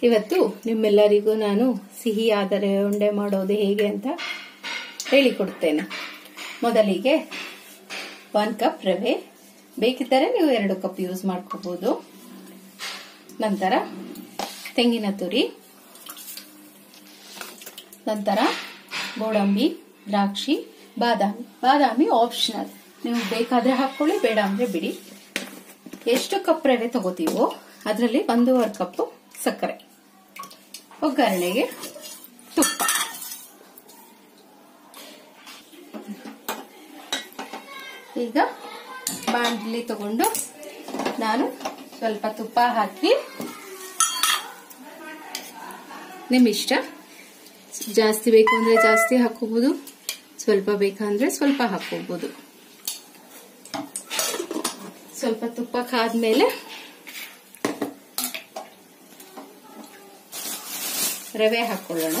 ಇವತ್ತು ನಿಮ್ಮೆಲ್ಲರಿಗೂ ನಾನು ಸಿಹಿಯಾದ ರವೆ ಉಂಡೆ ಮಾಡೋದು ಹೇಗೆ ಅಂತ ಹೇಳಿಕೊಡ್ತೇನೆ ಮೊದಲಿಗೆ ಒನ್ ಕಪ್ ರವೆ ಬೇಕಿದ್ದರೆ ನೀವು ಎರಡು ಕಪ್ ಯೂಸ್ ಮಾಡ್ಕೋಬಹುದು ನಂತರ ತೆಂಗಿನ ತುರಿ ನಂತರ ಗೋಡಂಬಿ ದ್ರಾಕ್ಷಿ ಬಾದಾಮಿ ಬಾದಾಮಿ ಆಪ್ಷನಲ್ ನೀವು ಬೇಕಾದ್ರೆ ಹಾಕೊಳ್ಳಿ ಬೇಡ ಅಂದ್ರೆ ಬಿಡಿ ಎಷ್ಟು ಕಪ್ ರವೆ ತಗೋತೀವೋ ಅದರಲ್ಲಿ ಒಂದೂವರೆ ಕಪ್ ಸಕ್ಕರೆ ಒಗ್ಗರಣೆಗೆ ತುಪ್ಪ ಈಗ ಬಾಂಡ್ಲಿ ತಗೊಂಡು ನಾನು ಸ್ವಲ್ಪ ತುಪ್ಪ ಹಾಕಿ ನಿಮ್ಮಿಷ್ಟ ಜಾಸ್ತಿ ಬೇಕು ಅಂದ್ರೆ ಜಾಸ್ತಿ ಹಾಕೋಬಹುದು ಸ್ವಲ್ಪ ಬೇಕಂದ್ರೆ ಸ್ವಲ್ಪ ಹಾಕೋಬಹುದು ಸ್ವಲ್ಪ ತುಪ್ಪ ಕಾದ್ಮೇಲೆ ರವೆ ಹಾಕೊಳ್ಳೋಣ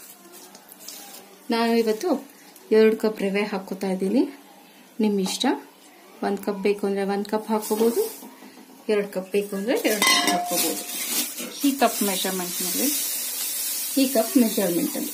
ನಾನು ಇವತ್ತು ಎರಡು ಕಪ್ ರವೆ ಹಾಕೋತಾ ಇದ್ದೀನಿ ನಿಮ್ಮ ಇಷ್ಟ ಒಂದು ಕಪ್ ಬೇಕು ಅಂದ್ರೆ ಒಂದು ಕಪ್ ಹಾಕೋಬಹುದು ಎರಡು ಕಪ್ ಬೇಕು ಅಂದ್ರೆ ಎರಡು ಕಪ್ ಹಾಕೋಬಹುದು ಈ ಕಪ್ ಮೆಷರ್ಮೆಂಟ್ನಲ್ಲಿ ಈ ಕಪ್ ಮೆಜರ್ಮೆಂಟ್ ಅಲ್ಲಿ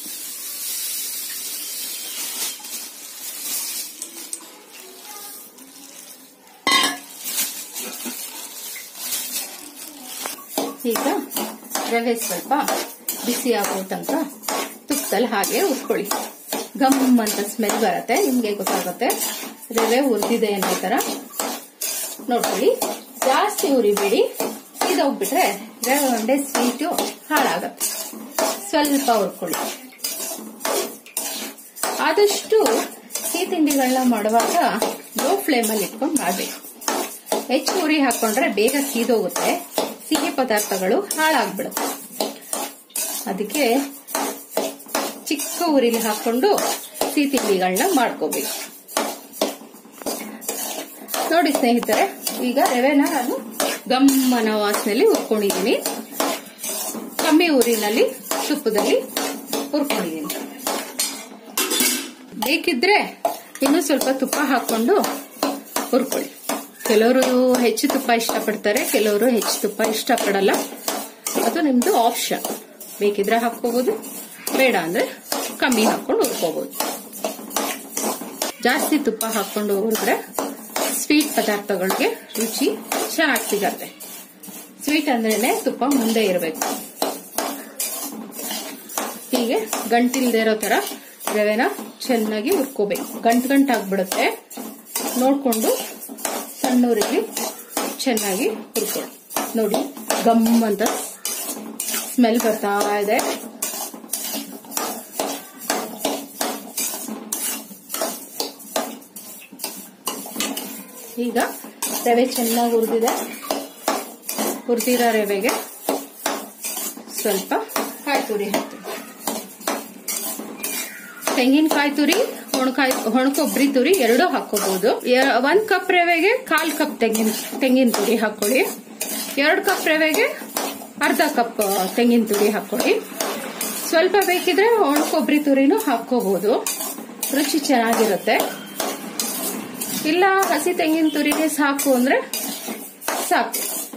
ಈಗ ರವೆ ಸ್ವಲ್ಪ ಬಿಸಿ ಆಗೋ ತನಕ ತುಪ್ಪದಲ್ಲಿ ಹಾಗೆ ಹುರ್ಕೊಳ್ಳಿ ಗಮ್ ಅಂತ ಸ್ಮೆಲ್ ಬರುತ್ತೆ ನಿಮ್ಗೆ ಗೊತ್ತಾಗುತ್ತೆ ರವೆ ಹುರಿದಿದೆ ಅನ್ನೋ ತರ ನೋಡ್ಕೊಳ್ಳಿ ಜಾಸ್ತಿ ಉರಿಬೇಡಿ ಹೋಗ್ಬಿಟ್ರೆ ರವೆ ಉಂಡೆ ಸ್ವೀಟು ಹಾಳಾಗತ್ತೆ ಸ್ವಲ್ಪ ಹುರ್ಕೊಳ್ಳಿ ಆದಷ್ಟು ಸಿಹಿ ತಿಂಡಿಗಳನ್ನ ಮಾಡುವಾಗ ಲೋ ಫ್ಲೇಮಲ್ಲಿ ಇಟ್ಕೊಂಡು ಮಾಡಬೇಕು ಹೆಚ್ಚು ಉರಿ ಹಾಕೊಂಡ್ರೆ ಬೇಗ ಸೀದೋಗುತ್ತೆ ಸಿಹಿ ಪದಾರ್ಥಗಳು ಹಾಳಾಗ್ಬಿಡುತ್ತೆ ಅದಕ್ಕೆ ಚಿಕ್ಕ ಉರಿಲಿ ಹಾಕೊಂಡು ಸಿಹಿ ತಿಂಡಿಗಳನ್ನ ಮಾಡ್ಕೋಬೇಕು ನೋಡಿ ಸ್ನೇಹಿತರೆ ಈಗ ರವೆನ ನಾನು ಗಮ್ಮನ ವಾಸನೆಯಲ್ಲಿ ಹುರ್ಕೊಂಡಿದ್ದೀನಿ ಕಮ್ಮಿ ಊರಿನಲ್ಲಿ ತುಪ್ಪದಲ್ಲಿ ಹುರ್ಕೊಂಡಿದ್ದೀನಿ ಬೇಕಿದ್ರೆ ಇನ್ನು ಸ್ವಲ್ಪ ತುಪ್ಪ ಹಾಕೊಂಡು ಹುರ್ಕೊಳ್ಳಿ ಕೆಲವರು ಹೆಚ್ಚು ತುಪ್ಪ ಇಷ್ಟಪಡ್ತಾರೆ ಕೆಲವರು ಹೆಚ್ಚು ತುಪ್ಪ ಇಷ್ಟಪಡಲ್ಲ ಅದು ನಿಮ್ದು ಆಪ್ಷನ್ ಬೇಕಿದ್ರೆ ಹಾಕೋಬಹುದು ಬೇಡ ಅಂದ್ರೆ ಕಮ್ಮಿ ಹಾಕೊಂಡು ಹುರ್ಕೋಬಹುದು ಜಾಸ್ತಿ ತುಪ್ಪ ಹಾಕೊಂಡು ಹುರಿದ್ರೆ ಸ್ವೀಟ್ ಪದಾರ್ಥಗಳಿಗೆ ರುಚಿ ಚೆನ್ನಾಗಿ ಸಿಗತ್ತೆ ಸ್ವೀಟ್ ಅಂದ್ರೇನೆ ತುಪ್ಪ ಮುಂದೆ ಇರಬೇಕು ಹೀಗೆ ಗಂಟಿಲ್ದೇ ಇರೋ ತರ ರವೆನ ಚೆನ್ನಾಗಿ ಹುರ್ಕೋಬೇಕು ಗಂಟು ಗಂಟಾಗ್ಬಿಡುತ್ತೆ ನೋಡ್ಕೊಂಡು ಸಣ್ಣೂರಿಗೆ ಚೆನ್ನಾಗಿ ಹುರ್ಕೊಳ್ಳಿ ನೋಡಿ ಗಮ್ ಅಂತ ಸ್ಮೆಲ್ ಬರ್ತಾ ಇದೆ ಈಗ ರವೆ ಚೆನ್ನಾಗಿ ಹುರಿದಿದೆ ಹುರಿದಿರೋ ರವೆಗೆ ಸ್ವಲ್ಪ ಕಾಯಿ ತುರಿ ಹಾಕ್ತೀವಿ ತೆಂಗಿನಕಾಯಿ ತುರಿ ಒಣಕಾಯಿ ಒಣಕೊಬ್ಬರಿ ತುರಿ ಎರಡೂ ಹಾಕೋಬಹುದು ಒಂದ್ ಕಪ್ ರವೆಗೆ ಕಾಲ್ ಕಪ್ ತೆಂಗಿನ ತೆಂಗಿನ ತುರಿ ಹಾಕೊಳ್ಳಿ ಎರಡು ಕಪ್ ರವೆಗೆ ಅರ್ಧ ಕಪ್ ತೆಂಗಿನ ತುರಿ ಹಾಕೊಳ್ಳಿ ಸ್ವಲ್ಪ ಬೇಕಿದ್ರೆ ಒಣಕೊಬ್ಬರಿ ತುರಿನೂ ಹಾಕೋಬಹುದು ರುಚಿ ಚೆನ್ನಾಗಿರುತ್ತೆ ಇಲ್ಲ ಹಸಿ ತೆಂಗಿನ ತುರಿನೇ ಸಾಕು ಅಂದ್ರೆ ಸಾಕು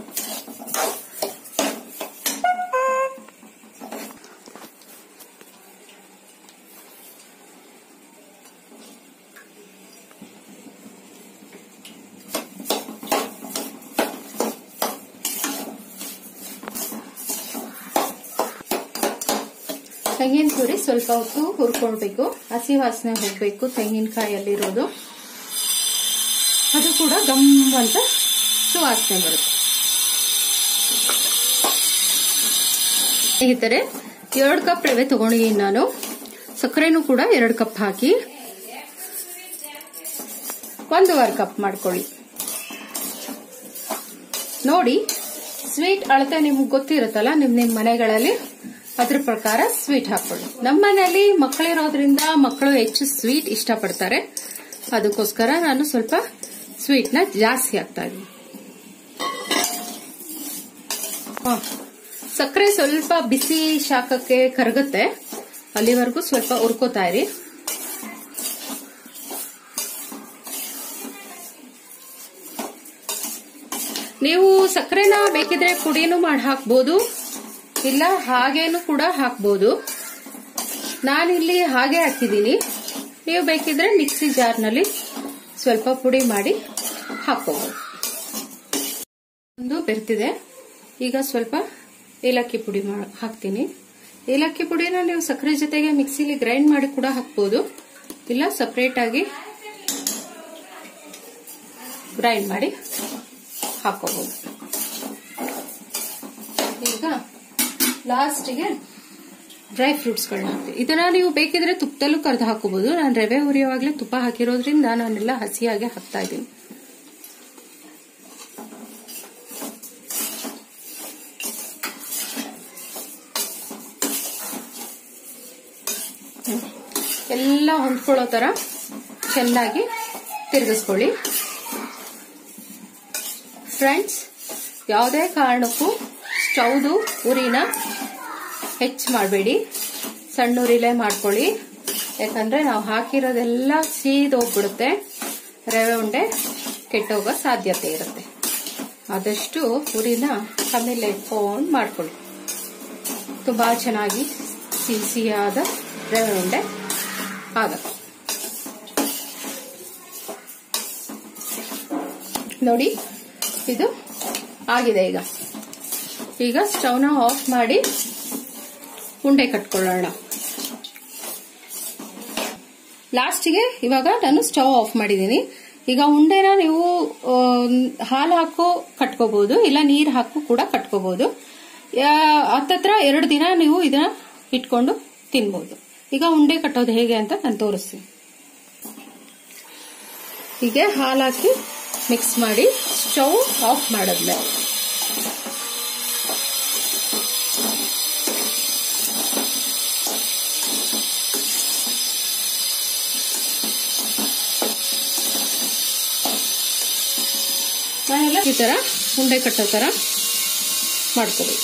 ತೆಂಗಿನ ತುರಿ ಸ್ವಲ್ಪ ಹೊತ್ತು ಹುರ್ಕೊಳ್ಬೇಕು ಹಸಿ ವಾಸನೆ ಹೋಗ್ಬೇಕು ತೆಂಗಿನಕಾಯಲ್ಲಿರೋದು ಅದು ಕೂಡ ಗಮ್ ಅಂತ ಸುವಾಸನೆ ಬರುತ್ತೆ ಸ್ನೇಹಿತರೆ ಎರಡು ಕಪ್ ರವೆ ತಗೊಂಡಿದ್ದೀನಿ ನಾನು ಸಕ್ಕರೆನೂ ಕೂಡ ಎರಡು ಕಪ್ ಹಾಕಿ ಒಂದೂವರೆ ಕಪ್ ಮಾಡ್ಕೊಳ್ಳಿ ನೋಡಿ ಸ್ವೀಟ್ ಅಳತೆ ನಿಮ್ಗೆ ಗೊತ್ತಿರುತ್ತಲ್ಲ ನಿಮ್ ನಿಮ್ ಮನೆಗಳಲ್ಲಿ ಅದ್ರ ಪ್ರಕಾರ ಸ್ವೀಟ್ ಹಾಕೊಳ್ಳಿ ನಮ್ಮ ಮನೆಯಲ್ಲಿ ಮಕ್ಕಳಿರೋದ್ರಿಂದ ಮಕ್ಕಳು ಹೆಚ್ಚು ಸ್ವೀಟ್ ಇಷ್ಟಪಡ್ತಾರೆ ಅದಕ್ಕೋಸ್ಕರ ನಾನು ಸ್ವಲ್ಪ ಸ್ವೀಟ್ ನ ಜಾಸ್ತಿ ಹಾಕ್ತಾ ಇದ್ದೀನಿ ಸಕ್ಕರೆ ಸ್ವಲ್ಪ ಬಿಸಿ ಶಾಖಕ್ಕೆ ಕರಗುತ್ತೆ ಅಲ್ಲಿವರೆಗೂ ಸ್ವಲ್ಪ ಹುರ್ಕೋತಾ ಇರಿ ನೀವು ಸಕ್ಕರೆನ ಬೇಕಿದ್ರೆ ಪುಡಿನೂ ಮಾಡಿ ಹಾಕ್ಬೋದು ಇಲ್ಲ ಹಾಗೇನು ಕೂಡ ಹಾಕ್ಬೋದು ನಾನಿಲ್ಲಿ ಹಾಗೆ ಹಾಕಿದ್ದೀನಿ ನೀವು ಬೇಕಿದ್ರೆ ಮಿಕ್ಸಿ ಜಾರ್ನಲ್ಲಿ ಸ್ವಲ್ಪ ಪುಡಿ ಮಾಡಿ ಹಾಕೋಬಹುದು ಒಂದು ಬೆರ್ತಿದೆ ಈಗ ಸ್ವಲ್ಪ ಏಲಕ್ಕಿ ಪುಡಿ ಮಾ- ಹಾಕ್ತೀನಿ ಏಲಕ್ಕಿ ಪುಡಿನ ನೀವು ಸಕ್ಕರೆ ಜೊತೆಗೆ ಮಿಕ್ಸಿಲಿ ಗ್ರೈಂಡ್ ಮಾಡಿ ಕೂಡ ಹಾಕ್ಬೋದು ಇಲ್ಲ ಸಪರೇಟ್ ಆಗಿ ಗ್ರೈಂಡ್ ಮಾಡಿ ಹಾಕೋಬಹುದು ಈಗ ಲಾಸ್ಟಿಗೆ ಡ್ರೈ ಫ್ರೂಟ್ಸ್ಗಳನ್ನ ಹಾಕ್ತೀವಿ ಇದನ್ನ ನೀವು ಬೇಕಿದ್ರೆ ತುಪ್ಪದಲ್ಲೂ ಕರೆದು ಹಾಕೋಬಹುದು ನಾನು ರವೆ ಹುರಿಯುವಾಗಲೇ ತುಪ್ಪ ಹಾಕಿರೋದ್ರಿಂದ ನಾನೆಲ್ಲ ಹಸಿಯಾಗಿ ಹಾಕ್ತಾ ಇದ್ದೀನಿ ಎಲ್ಲ ಹೊಂದ್ಕೊಳ್ಳೋ ತರ ಚೆನ್ನಾಗಿ ತಿರುಗಿಸ್ಕೊಳ್ಳಿ ಫ್ರೆಂಡ್ಸ್ ಯಾವುದೇ ಕಾರಣಕ್ಕೂ ಸ್ಟೌದು ಉರಿನ ಹೆಚ್ಚು ಮಾಡಬೇಡಿ ಸಣ್ಣ ಉರಿಲೇ ಮಾಡ್ಕೊಳ್ಳಿ ಯಾಕಂದ್ರೆ ನಾವು ಹಾಕಿರೋದೆಲ್ಲ ಸೀದೋಗ್ಬಿಡುತ್ತೆ ರವೆ ಉಂಡೆ ಕೆಟ್ಟೋಗೋ ಸಾಧ್ಯತೆ ಇರುತ್ತೆ ಆದಷ್ಟು ಉರಿನ ಕಮ್ಮಿಲೆ ಇಟ್ಕೊಂಡು ಮಾಡ್ಕೊಳ್ಳಿ ತುಂಬಾ ಚೆನ್ನಾಗಿ ಸಿಹಿ ಸಿಹಿಯಾದ ರವೆ ಉಂಡೆ ಆಗುತ್ತೆ ನೋಡಿ ಇದು ಆಗಿದೆ ಈಗ ಈಗ ಸ್ಟವ್ನ ಆಫ್ ಮಾಡಿ ಉಂಡೆ ಕಟ್ಕೊಳ್ಳೋಣ ಲಾಸ್ಟಿಗೆ ಇವಾಗ ನಾನು ಸ್ಟವ್ ಆಫ್ ಮಾಡಿದ್ದೀನಿ ಈಗ ಉಂಡೆನ ನೀವು ಆ, ಹಾಲು ಹಾಕೋ ಕಟ್ಕೋಬಹುದು ಇಲ್ಲ ನೀರು ಹಾಕು ಕೂಡ ಕಟ್ಕೋಬಹುದು ಹತ್ತತ್ರ ಎರಡು ದಿನ ನೀವು ಇದನ್ನ ಇಟ್ಕೊಂಡು ತಿನ್ಬಹುದು ಈಗ ಉಂಡೆ ಕಟ್ಟೋದು ಹೇಗೆ ಅಂತ ನಾನು ತೋರಿಸ್ತೀನಿ ಹೀಗೆ ಹಾಲು ಹಾಕಿ ಮಿಕ್ಸ್ ಮಾಡಿ ಸ್ಟವ್ ಆಫ್ ಮಾಡಿದ್ಮೇಲೆ ನಾನೆಲ್ಲ ಈ ತರ ಉಂಡೆ ಕಟ್ಟೋ ತರ ಮಾಡ್ಕೋಬೇಕು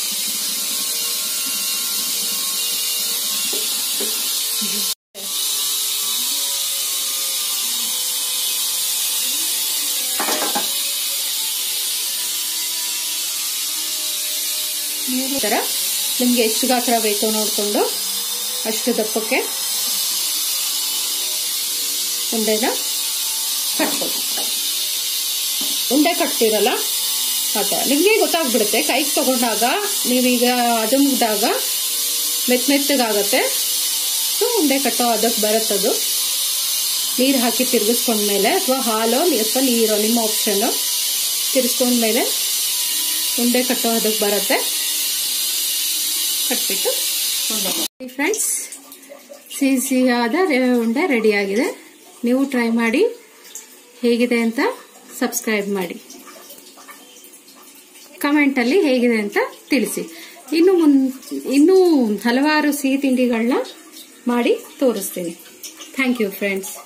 ಈ ತರ ನಿಮ್ಗೆ ಎಷ್ಟು ಗಾತ್ರ ಬೇಕೋ ನೋಡ್ಕೊಂಡು ಅಷ್ಟು ದಪ್ಪಕ್ಕೆ ಉಂಡೆನ ಕಟ್ಕೊಳ್ಳಿ ಉಂಡೆ ಕಟ್ತಿರಲ್ಲ ಆತರ ನಿಮ್ಗೆ ಗೊತ್ತಾಗ್ಬಿಡುತ್ತೆ ಕೈಗೆ ತಗೊಂಡಾಗ ನೀವೀಗ ಅದು ಮುಗ್ದಾಗ ಮೆತ್ತ ಮೆತ್ತಗಾಗತ್ತೆ ಸೊ ಉಂಡೆ ಕಟ್ಟೋ ಅದಕ್ಕೆ ಬರುತ್ತದು ನೀರು ಹಾಕಿ ತಿರ್ಗಿಸ್ಕೊಂಡ್ಮೇಲೆ ಅಥವಾ ಹಾಲು ಅಥವಾ ನೀರು ನಿಮ್ಮ ಆಪ್ಷನ್ ತಿರ್ಗಿಸ್ಕೊಂಡ್ಮೇಲೆ ಉಂಡೆ ಕಟ್ಟೋ ಅದಕ್ಕೆ ಬರುತ್ತೆ ಕಟ್ಬಿಟ್ಟು ಉಂಡೆ ಫ್ರೆಂಡ್ಸ್ ಸಿಹಿ ಸಿಹಿಯಾದ ರವೆ ಉಂಡೆ ರೆಡಿಯಾಗಿದೆ ನೀವು ಟ್ರೈ ಮಾಡಿ ಹೇಗಿದೆ ಅಂತ ಸಬ್ಸ್ಕ್ರೈಬ್ ಮಾಡಿ ಕಮೆಂಟಲ್ಲಿ ಹೇಗಿದೆ ಅಂತ ತಿಳಿಸಿ ಇನ್ನು ಮುನ್ ಇನ್ನೂ ಹಲವಾರು ಸಿಹಿ ತಿಂಡಿಗಳನ್ನ ಮಾಡಿ ತೋರಿಸ್ತೀನಿ ಥ್ಯಾಂಕ್ ಯು ಫ್ರೆಂಡ್ಸ್